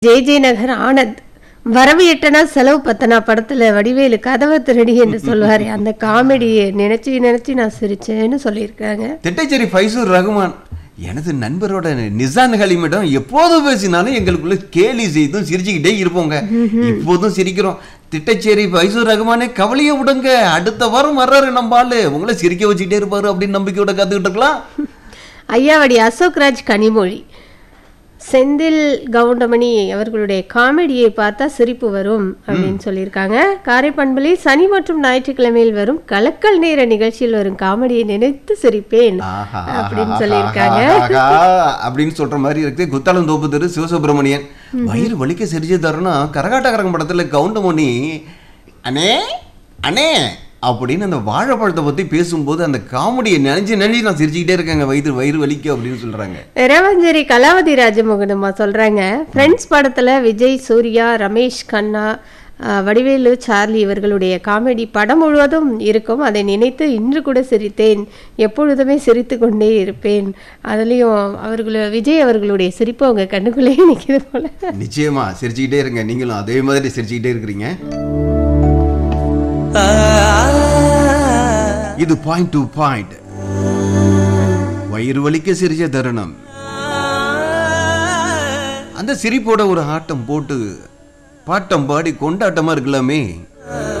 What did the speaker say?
J J நகர் ஆனந்த் வரவு எட்டனா செலவு பத்தனா படத்துல வடிவேலு கதவை திருடி என்று சொல்வாரு அந்த காமெடியை நினைச்சு நினைச்சு நான் சிரிச்சேன்னு சொல்லியிருக்காங்க திட்டச்சேரி ஃபைசூர் ரகுமான் எனது நண்பரோட நிசான் ஹலிமிடம் எப்போது பேசினாலும் எங்களுக்குள்ள கேலி செய்தும் சிரிச்சுக்கிட்டே இருப்போங்க இப்போதும் சிரிக்கிறோம் திட்டச்சேரி ஃபைசூர் ரகுமானே கவலையை விடுங்க அடுத்த வாரம் வர்றாரு நம்ம ஆளு உங்களை சிரிக்க வச்சுக்கிட்டே இருப்பாரு அப்படின்னு நம்பிக்கையோட காத்துக்கிட்டு இருக்கலாம் ஐயாவடி அசோக் ராஜ் கனிமொழி செந்தில் கவுண்டமணி அவர்களுடைய காமெடியை பார்த்தா சிரிப்பு வரும் அப்படின்னு சொல்லியிருக்காங்க காரைப்பண்பலி சனி மற்றும் ஞாயிற்றுக்கிழமையில் வரும் கலக்கல் நேர நிகழ்ச்சியில் வரும் காமெடியை நினைத்து சிரிப்பேன் ஆஹா, அப்படின்னு ஆஹா, சொல்லியிருக்காங்க ஆஹா, அப்படின்னு சொல்ற மாதிரி இருக்கு குத்தாலம் தோப்பு தெரு சிவசுப்பிரமணியன் வயிறு வலிக்க சிரிச்சு தரணும் கரகாட்டகரகம் படத்துல கவுண்டமணி அண்ணே அண்ணே அப்படின்னு அந்த வாழைப்பழத்தை பத்தி பேசும்போது அந்த காமெடியை நினைச்சு நினைச்சு நான் சிரிச்சுக்கிட்டே இருக்கேங்க வயிறு வயிறு வலிக்க அப்படின்னு சொல்றாங்க ரவஞ்சேரி கலாவதி ராஜமோகனம்மா சொல்றாங்க ஃப்ரெண்ட்ஸ் படத்துல விஜய் சூர்யா ரமேஷ் கண்ணா அஹ், வடிவேலு சார்லி இவர்களுடைய காமெடி படம் முழுவதும் இருக்கும் அதை நினைத்து இன்று கூட சிரித்தேன் எப்பொழுதுமே சிரித்து கொண்டே இருப்பேன் அதுலேயும் அவர்கள விஜய் அவர்களுடைய சிரிப்பு அவங்க கண்ணுக்குள்ளேயே நிற்கிது போல நிச்சயமா சிரிச்சுக்கிட்டே இருங்க நீங்களும் அதே மாதிரி சிரிச்சுக்கிட்டே இருக்கிறீங்க இது பாயிண்ட் டு பாயிண்ட் வயிறு வலிக்க சிரிச்ச தருணம் அந்த சிரிப்போட ஒரு ஆட்டம் போட்டு பாட்டம் பாடி கொண்டாட்டமா இருக்கலாமே